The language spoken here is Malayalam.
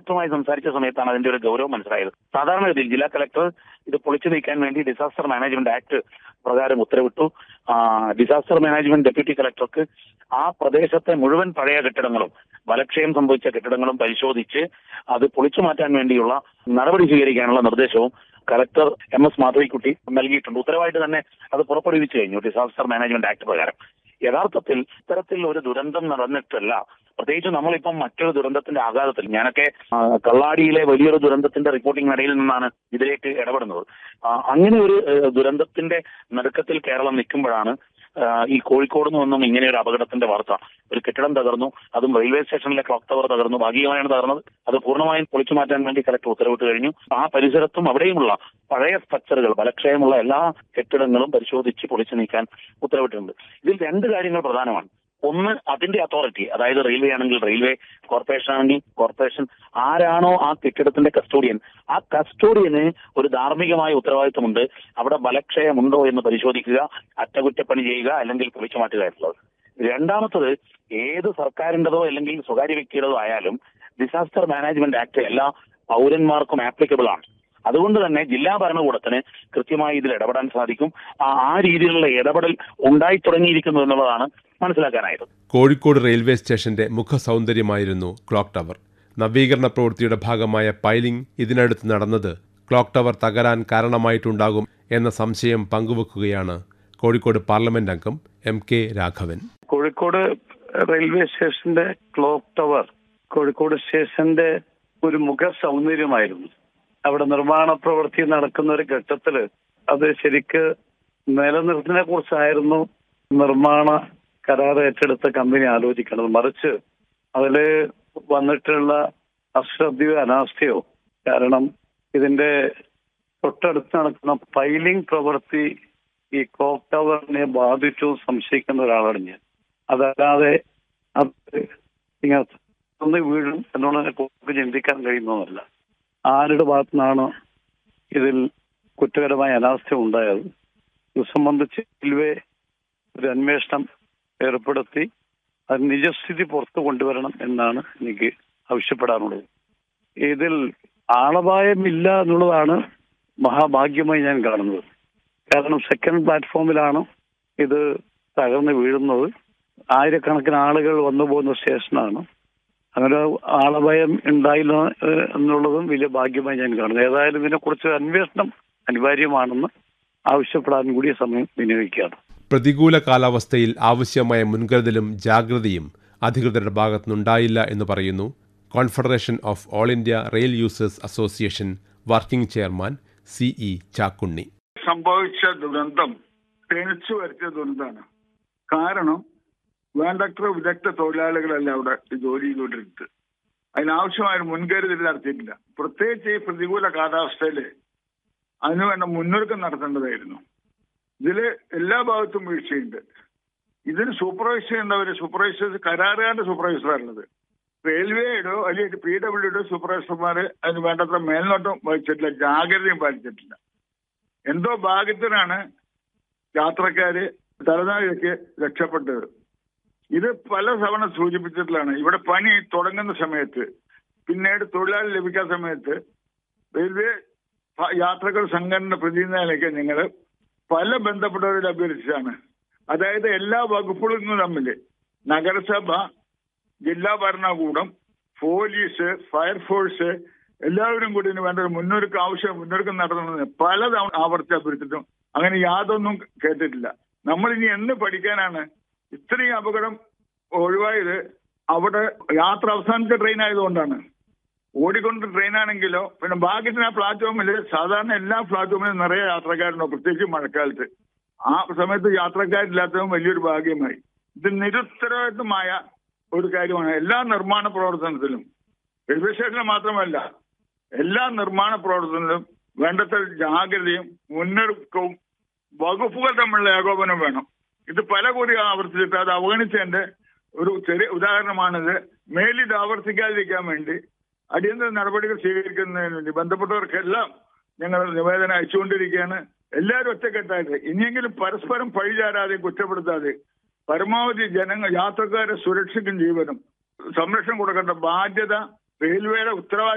കളക്ടറുമായി സംസാരിച്ച സമയത്താണ് അതിന്റെ ഒരു ഗൗരവം മനസ്സിലായത് സാധാരണഗതിയിൽ ജില്ലാ കളക്ടർ ഇത് പൊളിച്ചു നീക്കാൻ വേണ്ടി ഡിസാസ്റ്റർ മാനേജ്മെന്റ് ആക്ട് പ്രകാരം ഉത്തരവിട്ടു ആ, ഡിസാസ്റ്റർ മാനേജ്മെന്റ് ഡെപ്യൂട്ടി കളക്ടർക്ക് ആ പ്രദേശത്തെ മുഴുവൻ പഴയ കെട്ടിടങ്ങളും ബലക്ഷയം സംഭവിച്ച കെട്ടിടങ്ങളും പരിശോധിച്ച് അത് പൊളിച്ചു മാറ്റാൻ വേണ്ടിയുള്ള നടപടി സ്വീകരിക്കാനുള്ള നിർദ്ദേശവും കലക്ടർ എം എസ് മാധവിക്കുട്ടി നൽകിയിട്ടുണ്ട് ഉത്തരവായിട്ട് തന്നെ അത് പുറപ്പെടുവിച്ചു കഴിഞ്ഞു ഡിസാസ്റ്റർ മാനേജ്മെന്റ് ആക്ട് പ്രകാരം യഥാർത്ഥത്തിൽ ഇത്തരത്തിൽ ഒരു ദുരന്തം നടന്നിട്ടല്ല പ്രത്യേകിച്ച് നമ്മളിപ്പം മറ്റൊരു ദുരന്തത്തിന്റെ ആഘാതത്തിൽ ഞാനൊക്കെ ആ, കള്ളാടിയിലെ വലിയൊരു ദുരന്തത്തിന്റെ റിപ്പോർട്ടിംഗ് ഇടയിൽ നിന്നാണ് ഇതിലേക്ക് ഇടപെടുന്നത് ആ, അങ്ങനെ ഒരു ഏഹ്, ദുരന്തത്തിന്റെ നടുക്കത്തിൽ കേരളം നിൽക്കുമ്പോഴാണ് ആ, ഈ കോഴിക്കോട് നിന്നും ഇങ്ങനെ ഒരു അപകടത്തിന്റെ വാർത്ത ഒരു കെട്ടിടം തകർന്നു അതും റെയിൽവേ സ്റ്റേഷനിലെ ക്ലോക്ക് ടവർ തകർന്നു ഭാഗികമായാണ് തകർന്നത് അത് പൂർണ്ണമായും പൊളിച്ചു മാറ്റാൻ വേണ്ടി കലക്ടർ ഉത്തരവിട്ട് കഴിഞ്ഞു ആ പരിസരത്തും അവിടെയുമുള്ള പഴയ സ്ട്രക്ചറുകൾ ബലക്ഷയമുള്ള എല്ലാ കെട്ടിടങ്ങളും പരിശോധിച്ച് പൊളിച്ചു നീക്കാൻ ഉത്തരവിട്ടിട്ടുണ്ട് ഇതിൽ രണ്ട് കാര്യങ്ങൾ പ്രധാനമാണ് ഒന്ന് അതിന്റെ അതോറിറ്റി അതായത് റെയിൽവേ ആണെങ്കിൽ റെയിൽവേ കോർപ്പറേഷൻ ആണെങ്കിൽ കോർപ്പറേഷൻ ആരാണോ ആ കെട്ടിടത്തിന്റെ കസ്റ്റോഡിയൻ ആ കസ്റ്റോഡിയന് ഒരു ധാർമ്മികമായ ഉത്തരവാദിത്വമുണ്ട് അവിടെ ബലക്ഷയമുണ്ടോ എന്ന് പരിശോധിക്കുക അറ്റകുറ്റപ്പണി ചെയ്യുക അല്ലെങ്കിൽ പൊളിച്ചു മാറ്റുക എന്നുള്ളത് രണ്ടാമത്തത് ഏത് സർക്കാരിന്റേതോ അല്ലെങ്കിൽ സ്വകാര്യ വ്യക്തിയുടേതോ ആയാലും ഡിസാസ്റ്റർ മാനേജ്മെന്റ് ആക്ട് എല്ലാ പൗരന്മാർക്കും ആപ്ലിക്കബിൾ ആണ് അതുകൊണ്ട് തന്നെ ജില്ലാ ഭരണകൂടത്തിന് കൃത്യമായി ഇതിൽ ഇടപെടാൻ സാധിക്കും ആ ആ രീതിയിലുള്ള ഇടപെടൽ ഉണ്ടായി തുടങ്ങിയിരിക്കുന്നു എന്നുള്ളതാണ് മനസ്സിലാക്കാനായത് കോഴിക്കോട് റെയിൽവേ സ്റ്റേഷന്റെ മുഖസൗന്ദര്യമായിരുന്നു ക്ലോക്ക് ടവർ നവീകരണ പ്രവൃത്തിയുടെ ഭാഗമായ പൈലിംഗ് ഇതിനടുത്ത് നടന്നത് ക്ലോക്ക് ടവർ തകരാൻ കാരണമായിട്ടുണ്ടാകും എന്ന സംശയം പങ്കുവെക്കുകയാണ് കോഴിക്കോട് പാർലമെന്റ് അംഗം M K Raghavan Kozhikode railway സ്റ്റേഷന്റെ ക്ലോക്ക് ടവർ കോഴിക്കോട് സ്റ്റേഷന്റെ ഒരു മുഖ സൗന്ദര്യമായിരുന്നു അവിടെ നിർമ്മാണ പ്രവൃത്തി നടക്കുന്ന ഒരു ഘട്ടത്തില് അത് ശരിക്ക് നിലനിർത്തിനെ കുറിച്ചായിരുന്നു നിർമ്മാണ കരാർ ഏറ്റെടുത്ത കമ്പനി ആലോചിക്കുന്നത് മറിച്ച് അതില് വന്നിട്ടുള്ള അശ്രദ്ധയോ അനാസ്ഥയോ കാരണം ഇതിന്റെ തൊട്ടടുത്ത് നടക്കുന്ന പൈലിംഗ് പ്രവൃത്തി ഈ ക്ലോക്ക് ടവറിനെ ബാധിച്ചു സംശയിക്കുന്ന ഒരാളാണ് ഞാൻ അതല്ലാതെ അത് ഇങ്ങനെ ഒന്ന് വീഴും എന്നുള്ളതിനെ കുറിച്ച് ചിന്തിക്കാൻ കഴിയുന്നതല്ല ആരുടെ ഭാഗത്തു നിന്നാണ് ഇതിൽ കുറ്റകരമായ അനാസ്ഥ ഉണ്ടായത് ഇത് സംബന്ധിച്ച് റെയിൽവേ ഒരു അന്വേഷണം ഏർപ്പെടുത്തി അത് നിജസ്ഥിതി പുറത്തു കൊണ്ടുവരണം എന്നാണ് എനിക്ക് ആവശ്യപ്പെടാനുള്ളത് ഇതിൽ ആളപായമില്ല എന്നുള്ളതാണ് മഹാഭാഗ്യമായി ഞാൻ കാണുന്നത് കാരണം സെക്കൻഡ് പ്ലാറ്റ്ഫോമിലാണ് ഇത് തകർന്ന് വീഴുന്നത് ആയിരക്കണക്കിന് ആളുകൾ വന്നു പോകുന്ന സ്റ്റേഷനാണ് അങ്ങനെ ആളഭയം ഉണ്ടായില്ല ഏഹ്, എന്നുള്ളതും വലിയ ഭാഗ്യമായി ഞാൻ കാണുന്നു ഏതായാലും ഇതിനെക്കുറിച്ച് അന്വേഷണം അനിവാര്യമാണെന്ന് ആവശ്യപ്പെടാൻ കൂടി സമയം വിനിയോഗിക്കുകയാണ് പ്രതികൂല കാലാവസ്ഥയിൽ ആവശ്യമായ മുൻകരുതലും ജാഗ്രതയും അധികൃതരുടെ ഭാഗത്തുനിന്നുണ്ടായില്ല എന്ന് പറയുന്നു confederation of all India rail users association working chairman C E Chakkunni സംഭവിച്ച ദുരന്തം ക്ഷണിച്ചു വരുത്തിയ ദുരന്തമാണ് കാരണം വേണ്ടത്ര വിദഗ്ധ തൊഴിലാളികളല്ല അവിടെ ഈ ജോലി ചെയ്തുകൊണ്ടിരുന്നത് അതിനാവശ്യമായ ഒരു മുൻകരുതൽ നടത്തിയിട്ടില്ല പ്രത്യേകിച്ച് ഈ പ്രതികൂല കാലാവസ്ഥയില് അതിനു വേണ്ട മുന്നൊരുക്കം നടത്തേണ്ടതായിരുന്നു ഇതില് എല്ലാ ഭാഗത്തും വീഴ്ചയുണ്ട് ഇതിന് സൂപ്പർവൈസ് ചെയ്യേണ്ടവര് സൂപ്പർവൈസേഴ്സ് കരാറുകാരുടെ സൂപ്പർവൈസറാണുള്ളത് റെയിൽവേയുടെ അല്ലെങ്കിൽ പി ഡബ്ല്യുടെ സൂപ്പർവൈസർമാര് അതിന് വേണ്ടത്ര മേൽനോട്ടം വഹിച്ചിട്ടില്ല ജാഗ്രതയും പാലിച്ചിട്ടില്ല എന്തോ ഭാഗ്യത്തിനാണ് യാത്രക്കാര് തലനാഴിക്ക് രക്ഷപ്പെട്ടത് ഇത് പല തവണ സൂചിപ്പിച്ചിട്ടുള്ളതാണ് ഇവിടെ പണി തുടങ്ങുന്ന സമയത്ത് പിന്നീട് തൊഴിലാളി ലഭിക്കാൻ സമയത്ത് റെയിൽവേ പ- യാത്രകൾ സംഘടന പ്രതിനിധിയിലേക്ക് നിങ്ങൾ പല ബന്ധപ്പെട്ടവരോട് അഭ്യർത്ഥിച്ചാണ് അതായത് എല്ലാ വകുപ്പുകളും തമ്മിൽ നഗരസഭ ജില്ലാ ഭരണകൂടം പോലീസ് ഫയർഫോഴ്സ് എല്ലാവരും കൂടി ഇതിന് വേണ്ട ഒരു മുന്നൊരുക്കം ആവശ്യം മുന്നൊരുക്കം നടത്തണമെന്ന് പല തവണ ആവർത്തി അഭ്യർത്ഥിച്ചിട്ടും അങ്ങനെ യാതൊന്നും കേട്ടിട്ടില്ല നമ്മൾ ഇനി എന്ന് പഠിക്കാനാണ് ഇത്രയും അപകടം ഒഴിവായത് അവിടെ യാത്ര അവസാനത്തെ ട്രെയിൻ ആയതുകൊണ്ടാണ് ഓടിക്കൊണ്ട് ട്രെയിൻ ആണെങ്കിലോ പിന്നെ ഭാഗ്യത്തിന് ആ പ്ലാറ്റ്ഫോമിൽ സാധാരണ എല്ലാ പ്ലാറ്റ്ഫോമിലും നിറയെ യാത്രക്കാരുണ്ടോ പ്രത്യേകിച്ച് മഴക്കാലത്ത് ആ സമയത്ത് യാത്രക്കാരില്ലാത്തതും വലിയൊരു ഭാഗ്യമായി ഇത് നിരുത്തരവാദിത്വമായ ഒരു കാര്യമാണ് എല്ലാ നിർമ്മാണ പ്രവർത്തനത്തിലും റെയിൽവേ സ്റ്റേഷനിൽ മാത്രമല്ല എല്ലാ നിർമ്മാണ പ്രവർത്തനത്തിലും വേണ്ടത്ര ജാഗ്രതയും മുന്നൊരുക്കവും വകുപ്പുകൾ തമ്മിലുള്ള ഏകോപനം വേണം ഇത് പല കൂടി ആവർത്തിച്ചിട്ട് അത് അവഗണിച്ചതിന്റെ ഒരു ചെറിയ ഉദാഹരണമാണിത് മേലിൽ ഇത് ആവർത്തിക്കാതിരിക്കാൻ വേണ്ടി അടിയന്തര നടപടികൾ സ്വീകരിക്കുന്നതിന് വേണ്ടി ബന്ധപ്പെട്ടവർക്കെല്ലാം ഞങ്ങൾ നിവേദനം അയച്ചുകൊണ്ടിരിക്കുകയാണ് എല്ലാവരും ഒറ്റക്കെട്ടായിട്ട് ഇനിയെങ്കിലും പരസ്പരം പഴിചാരാതെ കുറ്റപ്പെടുത്താതെ പരമാവധി ജനങ്ങൾ യാത്രക്കാരുടെ സുരക്ഷയ്ക്കും ജീവനും സംരക്ഷണം കൊടുക്കേണ്ട ബാധ്യത റെയിൽവേയുടെ ഉത്തരവാദിത്വം